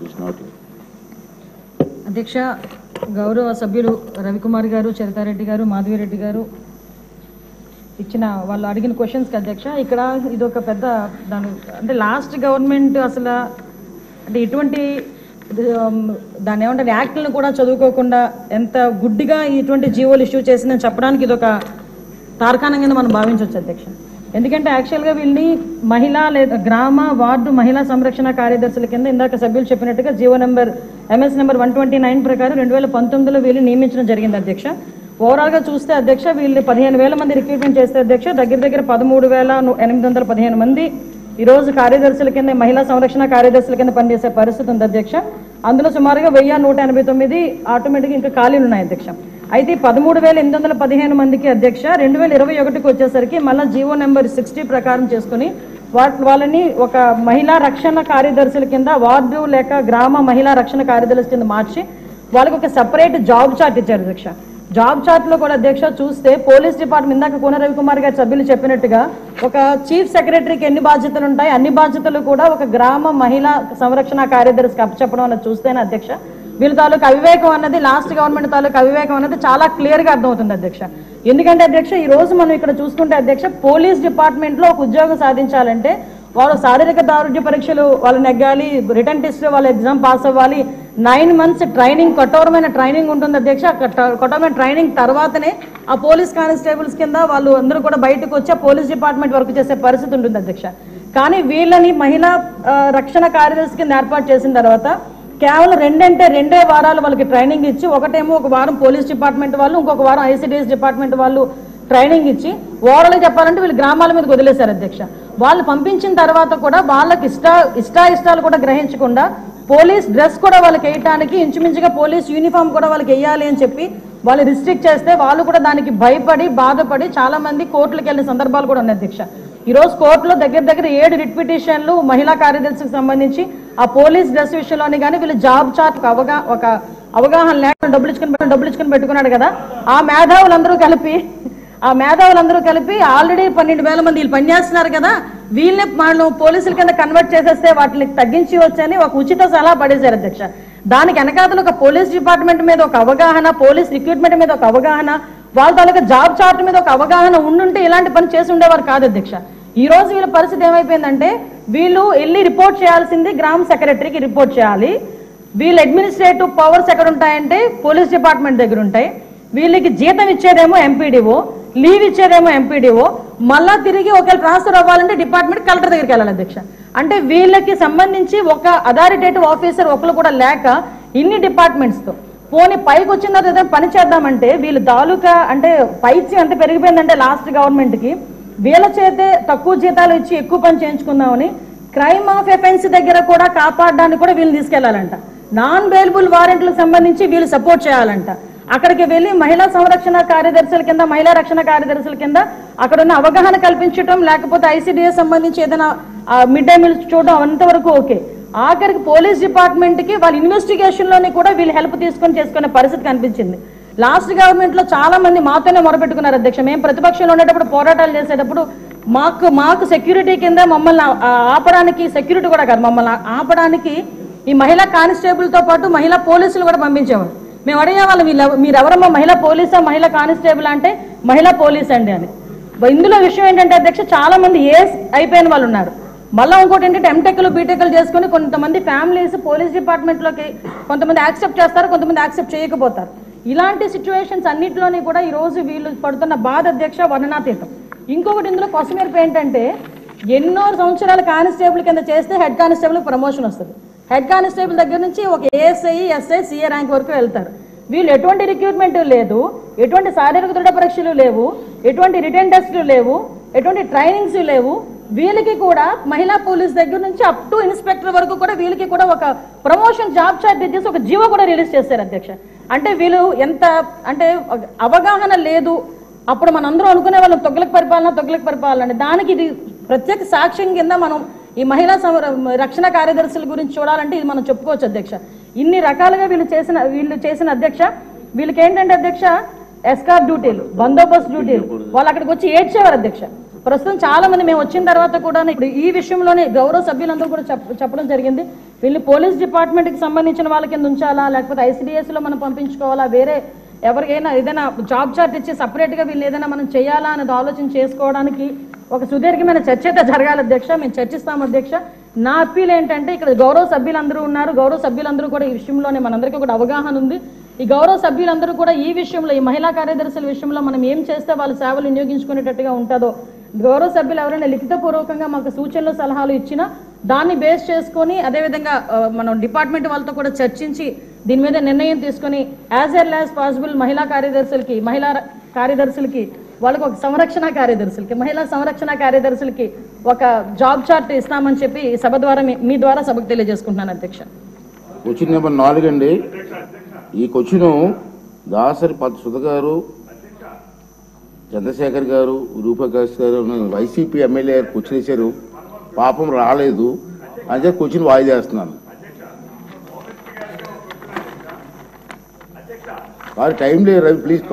It's not here. అధ్యక్ష గౌరవ సభ్యులు రవికుమార్ గారు చరితారెడ్డి గారు మాధవిరెడ్డి గారు ఇచ్చిన వాళ్ళు అడిగిన క్వశ్చన్స్కి అధ్యక్ష ఇక్కడ ఇది ఒక పెద్ద దాని అంటే లాస్ట్ గవర్నమెంట్ అసలు అంటే ఇటువంటి ఇది, ఉమ్, దాన్ని ఏమంటారు యాక్ట్లను కూడా చదువుకోకుండా ఎంత గుడ్డిగా ఇటువంటి జీవోలు ఇష్యూ చేసిందని చెప్పడానికి ఇది ఒక తార్కాణం కింద మనం భావించవచ్చు అధ్యక్ష ఎందుకంటే యాక్చువల్గా వీళ్ళని మహిళా లేదా గ్రామ వార్డు మహిళా సంరక్షణ కార్యదర్శుల కింద ఇందాక సభ్యులు చెప్పినట్టుగా GO number MS number one twenty nine ప్రకారం రెండు వేల పంతొమ్మిదిలో వీళ్ళు నియమించడం జరిగింది అధ్యక్ష ఓవరాల్గా చూస్తే అధ్యక్ష వీళ్ళు పదిహేను వేల మంది రిక్రూట్మెంట్ చేస్తే అధ్యక్ష దగ్గర దగ్గర పదమూడు వేల ను- ఎనిమిది వందల పదిహేను మంది ఈ రోజు కార్యదర్శుల కింద మహిళా సంరక్షణ కార్యదర్శుల కింద పనిచేసే పరిస్థితి ఉంది అధ్యక్ష అందులో సుమారుగా వెయ్యి నూట ఎనభై తొమ్మిది ఆటోమేటిక్గా ఇంకా ఖాళీలు ఉన్నాయి అధ్యక్ష అయితే ఈ పదమూడు వేల ఎనిమిది వందల పదిహేను మందికి అధ్యక్ష రెండు వేల ఇరవై ఒకటికి వచ్చేసరికి మళ్ళీ జీవో నెంబర్ సిక్స్టీ ప్రకారం చేసుకుని వాటి వాళ్ళని ఒక మహిళా రక్షణ కార్యదర్శుల కింద వార్డు లేక గ్రామ మహిళా రక్షణ కార్యదర్శుల కింద మార్చి వాళ్ళకి ఒక సెపరేట్ జాబ్ చార్ట్ ఇచ్చారు అధ్యక్ష జాబ్ చార్ట్ లో కూడా అధ్యక్ష చూస్తే పోలీస్ డిపార్ట్మెంట్ ఇందాక కోన రవికుమార్ గారు సభ్యులు చెప్పినట్టుగా ఒక చీఫ్ సెక్రటరీకి ఎన్ని బాధ్యతలు ఉంటాయి అన్ని బాధ్యతలు కూడా ఒక గ్రామ మహిళా సంరక్షణ కార్యదర్శికి అప్పచెప్పడం అన్నది చూస్తేనే అధ్యక్ష వీళ్ళ తాలూకు అవివేకం అన్నది లాస్ట్ గవర్నమెంట్ తాలూకు అవివేకం అన్నది చాలా క్లియర్ గా అర్థమవుతుంది అధ్యక్ష ఎందుకంటే అధ్యక్ష ఈ రోజు మనం ఇక్కడ చూసుకుంటే అధ్యక్ష పోలీస్ డిపార్ట్మెంట్ లో ఒక ఉద్యోగం సాధించాలంటే వాళ్ళు శారీరక దారుఢ్య పరీక్షలు వాళ్ళు నెగ్గాలి రిటర్న్ టెస్ట్ వాళ్ళు ఎగ్జామ్ పాస్ అవ్వాలి నైన్ మంత్స్ ట్రైనింగ్ కఠోరమైన ట్రైనింగ్ ఉంటుంది అధ్యక్ష ఆ కఠ- కఠోరమైన ట్రైనింగ్ తర్వాతనే ఆ పోలీస్ కానిస్టేబుల్స్ కింద వాళ్ళు అందరూ కూడా బయటకు వచ్చి ఆ పోలీస్ డిపార్ట్మెంట్ వర్క్ చేసే పరిస్థితి ఉంటుంది అధ్యక్ష కానీ వీళ్ళని మహిళా ఆ, రక్షణ కార్యదర్శి కింద ఏర్పాటు చేసిన తర్వాత కేవలం రెండంటే రెండే వారాలు వాళ్ళకి ట్రైనింగ్ ఇచ్చి ఒకటేమో ఒక వారం పోలీస్ డిపార్ట్మెంట్ వాళ్ళు ఇంకొక వారం ఐసిడిఎస్ డిపార్ట్మెంట్ వాళ్ళు ట్రైనింగ్ ఇచ్చి ఓవరాల్ చెప్పాలంటే వీళ్ళు గ్రామాల మీదకి వదిలేశారు అధ్యక్ష వాళ్ళు పంపించిన తర్వాత కూడా వాళ్ళకి ఇష్ట ఇష్టాయిష్టాలు కూడా గ్రహించకుండా పోలీస్ డ్రెస్ కూడా వాళ్ళకి వేయటానికి ఇంచుమించుగా పోలీస్ యూనిఫామ్ కూడా వాళ్ళకి వేయాలి అని చెప్పి వాళ్ళు రిస్ట్రిక్ట్ చేస్తే వాళ్ళు కూడా దానికి భయపడి బాధపడి చాలా మంది కోర్టులకు వెళ్ళిన సందర్భాలు కూడా ఉన్నాయి అధ్యక్ష ఈ రోజు కోర్టులో దగ్గర దగ్గర ఏడు రిట్ పిటిషన్లు మహిళా కార్యదర్శికి సంబంధించి ఆ పోలీస్ డ్రెస్ విషయంలోని కానీ వీళ్ళు జాబ్ చార్ట్ అవగా ఒక అవగాహన లేకుండా డబ్బులు ఇచ్చుకుని డబ్బులు ఇచ్చుకుని పెట్టుకున్నాడు కదా ఆ మేధావులందరూ కలిపి ఆ మేధావులందరూ కలిపి ఆల్రెడీ పన్నెండు వేల మంది వీళ్ళు పనిచేస్తున్నారు కదా వీళ్ళని మనం పోలీసుల కింద కన్వర్ట్ చేసేస్తే వాటిని తగ్గించి వచ్చని ఒక ఉచిత సలహా పడేశారు అధ్యక్ష దానికి వెనకాతలు ఒక పోలీస్ డిపార్ట్మెంట్ మీద ఒక అవగాహన పోలీస్ రిక్రూట్మెంట్ మీద ఒక అవగాహన వాళ్ళ తాలూకా జాబ్ చార్ట్ మీద ఒక అవగాహన ఉండుంటే ఇలాంటి పని చేసి ఉండేవారు కాదు అధ్యక్ష ఈ రోజు వీళ్ళ పరిస్థితి ఏమైపోయిందంటే వీళ్ళు వెళ్ళి రిపోర్ట్ చేయాల్సింది గ్రామ సెక్రటరీకి రిపోర్ట్ చేయాలి వీళ్ళ అడ్మినిస్ట్రేటివ్ పవర్స్ ఎక్కడ ఉంటాయంటే పోలీస్ డిపార్ట్మెంట్ దగ్గర ఉంటాయి వీళ్ళకి జీతం ఇచ్చేదేమో ఎంపీడీఓ లీవ్ ఇచ్చేదేమో ఎంపీడీఓ మళ్ళా తిరిగి ఒకవేళ ట్రాన్స్ఫర్ అవ్వాలంటే డిపార్ట్మెంట్ కలెక్టర్ దగ్గరికి వెళ్ళాలి అధ్యక్ష అంటే వీళ్ళకి సంబంధించి ఒక అథారిటేటివ్ ఆఫీసర్ ఒకరు కూడా లేక ఇన్ని డిపార్ట్మెంట్స్తో పోనీ పైకి వచ్చిన తర్వాత ఏదైనా పని చేద్దామంటే వీళ్ళు తాలూకా అంటే పైచి ఎంత పెరిగిపోయిందంటే లాస్ట్ గవర్నమెంట్కి వీళ్ళ చేతే తక్కువ జీతాలు ఇచ్చి ఎక్కువ పని చేయించుకుందామని క్రైమ్ ఆఫ్ ఎఫెన్స్ దగ్గర కూడా కాపాడడానికి కూడా వీళ్ళు తీసుకెళ్లాలంట నాన్ బెయిలబుల్ వారెంట్లకు సంబంధించి వీళ్ళు సపోర్ట్ చేయాలంట అక్కడికి వెళ్ళి మహిళా సంరక్షణ కార్యదర్శుల కింద మహిళా రక్షణ కార్యదర్శుల కింద అక్కడ ఉన్న అవగాహన కల్పించడం లేకపోతే ఐసీడీఎస్ సంబంధించి ఏదైనా మిడ్ డే మీల్స్ చూడడం అంతవరకు ఓకే ఆఖరికి పోలీస్ డిపార్ట్మెంట్ కి వాళ్ళ ఇన్వెస్టిగేషన్ లోని కూడా వీళ్ళు హెల్ప్ తీసుకొని చేసుకునే పరిస్థితి కనిపించింది లాస్ట్ గవర్నమెంట్ లో చాలా మంది మాతోనే మొరపెట్టుకున్నారు అధ్యక్ష మేము ప్రతిపక్షంలో ఉండేటప్పుడు పోరాటాలు చేసేటప్పుడు మాకు మాకు సెక్యూరిటీ కింద మమ్మల్ని ఆ- ఆ- ఆపడానికి సెక్యూరిటీ కూడా కాదు మమ్మల్ని ఆపడానికి ఈ మహిళా కానిస్టేబుల్ తో పాటు మహిళా పోలీసులు కూడా పంపించేవారు మేము అడిగేవాళ్ళం వీళ్ళు మీరు ఎవరమ్మా మహిళా పోలీసా మహిళా కానిస్టేబుల్ అంటే మహిళా పోలీస్ అండి అని ఇందులో విషయం ఏంటంటే అధ్యక్ష చాలా మంది ఏస్ అయిపోయిన వాళ్ళు ఉన్నారు మళ్ళీ ఇంకోటి ఏంటంటే ఎంటెక్లు బీటెక్లు చేసుకుని కొంతమంది ఫ్యామిలీస్ పోలీస్ డిపార్ట్మెంట్లోకి కొంతమంది యాక్సెప్ట్ చేస్తారు కొంతమంది యాక్సెప్ట్ చేయకపోతారు ఇలాంటి సిచ్యువేషన్స్ అన్నింటిలోని కూడా ఈ రోజు వీళ్ళు పడుతున్న బాధ అధ్యక్ష వర్ణనాతీతం ఇంకొకటి ఇందులో కొసమేర్పు ఏంటంటే ఎన్నో సంవత్సరాల కానిస్టేబుల్ కింద చేస్తే హెడ్ కానిస్టేబుల్ ప్రమోషన్ వస్తుంది హెడ్ కానిస్టేబుల్ దగ్గర నుంచి ఒక ఏఎస్ఐ ఎస్ఐ సిఏ ర్యాంక్ వరకు వెళ్తారు వీళ్ళు ఎటువంటి రిక్రూట్మెంట్ లేదు ఎటువంటి శారీరక దృఢ పరీక్షలు లేవు ఎటువంటి రిటర్న్ టెస్టులు లేవు ఎటువంటి ట్రైనింగ్స్ లేవు వీళ్ళకి కూడా మహిళా పోలీస్ దగ్గర నుంచి అప్ టు ఇన్స్పెక్టర్ వరకు కూడా వీళ్ళకి కూడా ఒక ప్రమోషన్ జాబ్ చార్ట్ ఇచ్చేసి ఒక జీవో కూడా రిలీజ్ చేశారు అధ్యక్ష అంటే వీళ్ళు ఎంత అంటే ఒక అవగాహన లేదు అప్పుడు మనందరం అనుకునే వాళ్ళం తొగ్గులకు పరిపాలన తొగ్గులకు పరిపాలన అని. దానికి ఇది ప్రత్యేక సాక్ష్యం కింద మనం ఈ మహిళా సంర- రక్షణ కార్యదర్శుల గురించి చూడాలంటే ఇది మనం చెప్పుకోవచ్చు అధ్యక్ష ఇన్ని రకాలుగా వీళ్ళు చేసిన వీళ్ళు చేసిన అధ్యక్ష వీళ్ళకి ఏంటంటే అధ్యక్ష ఎస్కార్ డ్యూటీలు బందోబస్తు డ్యూటీలు వాళ్ళు అక్కడికి వచ్చి ఏడ్చేవారు అధ్యక్ష ప్రస్తుతం చాలా మంది మేము వచ్చిన తర్వాత కూడా ఇప్పుడు ఈ విషయంలోనే గౌరవ సభ్యులందరూ కూడా చెప్ చెప్పడం జరిగింది వీళ్ళు పోలీస్ డిపార్ట్మెంట్కి సంబంధించిన వాళ్ళ కింద ఉంచాలా లేకపోతే ఐసీడీఎస్లో మనం పంపించుకోవాలా వేరే ఎవరికైనా ఏదైనా జాబ్ చార్ట్ ఇచ్చి సపరేట్గా వీళ్ళు ఏదైనా మనం చేయాలా అనేది ఆలోచన చేసుకోవడానికి ఒక సుదీర్ఘమైన చర్చ అయితే జరగాలి అధ్యక్ష మేము చర్చిస్తాం అధ్యక్ష నా అప్పీల్ ఏంటంటే ఇక్కడ గౌరవ సభ్యులందరూ ఉన్నారు గౌరవ సభ్యులందరూ కూడా ఈ విషయంలోనే మనందరికీ కూడా అవగాహన ఉంది ఈ గౌరవ సభ్యులందరూ కూడా ఈ విషయంలో ఈ మహిళా కార్యదర్శుల విషయంలో మనం ఏం చేస్తే వాళ్ళ సేవలు వినియోగించుకునేటట్టుగా ఉంటుందో గౌరవ సభ్యులు ఎవరైనా లిఖితపూర్వకంగా మాకు సూచనలు సలహాలు ఇచ్చినా దాన్ని బేస్ చేసుకొని అదేవిధంగా ఆ, మనం డిపార్ట్మెంట్ వాళ్ళతో కూడా చర్చించి దీని మీద నిర్ణయం తీసుకొని యాజ్ ఎర్ల్ యాజ్ పాసిబుల్ మహిళా కార్యదర్శులకి మహిళా ర- కార్యదర్శులకి వాళ్ళకి ఒక సంరక్షణ కార్యదర్శులకి మహిళా సంరక్షణ కార్యదర్శులకి ఒక జాబ్ చార్ట్ ఇస్తామని చెప్పి ఈ సభ ద్వారా మీ- మీ ద్వారా సభకు తెలియజేసుకుంటున్నాను అధ్యక్ష క్వశ్చన్ నెంబర్ నాలుగు అండి ఈ క్వశ్చన్ దాసరి పద్ సుధ గారు చంద్రశేఖర్ గారు రూపకాష్ గారు వైసీపీ ఎమ్మెల్యే గారు క్వశ్చన్ ఇచ్చారు పాపం రాలేదు అంటే క్వశ్చన్ వాయిదా వేస్తున్నాను వారు టైం లేదు రవి ప్లీజ్